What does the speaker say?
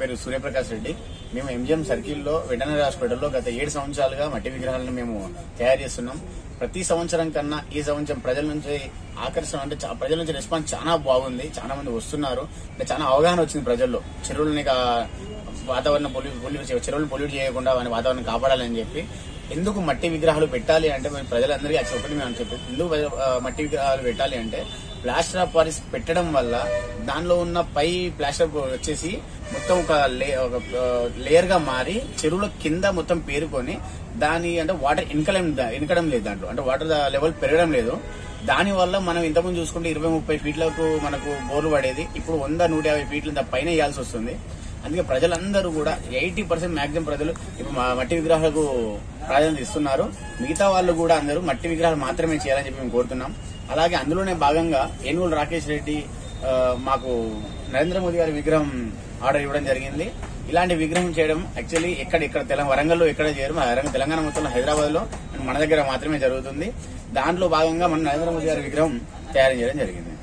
పేరు సూర్యప్రకాష్ రెడ్డి మేము ఎంజిఎం సర్కిల్లో వెటనరీ హాస్పిటల్లో గత ఏడు సంవత్సరాలుగా మట్టి విగ్రహాలను మేము తయారు చేస్తున్నాం ప్రతి సంవత్సరం కన్నా ఈ సంవత్సరం ప్రజల నుంచి ఆకర్షణ అంటే చా- ప్రజల నుంచి రెస్పాన్స్ చాలా బాగుంది చాలా మంది వస్తున్నారు అంటే చాలా అవగాహన వచ్చింది ప్రజల్లో చెరువులని కా- వాతావరణం పొల్యూ పొల్యూట్ చేయ- చెరువులను పొల్యూట్ చేయకుండా వాని వాతావరణం కాపాడాలని చెప్పి ఎందుకు మట్టి విగ్రహాలు పెట్టాలి అంటే మేము ప్రజలందరికీ అది ఒకటి మేము చెప్పి ఎందుకు ప్రజ- ఆ, మట్టి విగ్రహాలు పెట్టాలి అంటే ప్లాస్టర్ ఆఫ్ పారిస్ పెట్టడం వల్ల దానిలో ఉన్న పై ప్లాస్టర్ వచ్చేసి మొత్తం ఒక లే- ఒక లేయర్ గా మారి చెరువుల కింద మొత్తం పేరుకొని దాని అంటే వాటర్ ఇనకడం ఇనకడం లేదు దాంట్లో అంటే వాటర్ లెవెల్ పెరగడం లేదు దాని వల్ల మనం ఇంతకుముందు చూసుకుంటే ఇరవై ముప్పై ఫీట్లకు మనకు బోర్లు పడేది ఇప్పుడు వంద నూట యాభై ఫీట్ల ఇంత పైన వేయాల్సి వస్తుంది అందుకే ప్రజలందరూ కూడా ఎయిటీ పర్సెంట్ మాక్సిమం ప్రజలు ఇప్పుడు మా మట్టి విగ్రహాలకు ప్రాధాన్యత ఇస్తున్నారు మిగతా వాళ్ళు కూడా అందరూ మట్టి విగ్రహాలు మాత్రమే చేయాలని చెప్పి మేము కోరుతున్నాం అలాగే అందులోనే భాగంగా ఏనుగుల రాకేష్ రెడ్డి ఆ, మాకు నరేంద్ర మోదీ గారి విగ్రహం ఆర్డర్ ఇవ్వడం జరిగింది ఇలాంటి విగ్రహం చేయడం యాక్చువల్లీ ఎక్కడ ఇక్కడ తెలంగాణ వరంగల్లో ఎక్కడ చేయరు మన వరంగల్ తెలంగాణ మొత్తంలో హైదరాబాద్ లో మన దగ్గర మాత్రమే జరుగుతుంది దాంట్లో భాగంగా మన నరేంద్ర మోదీ గారి విగ్రహం తయారు చేయడం జరిగింది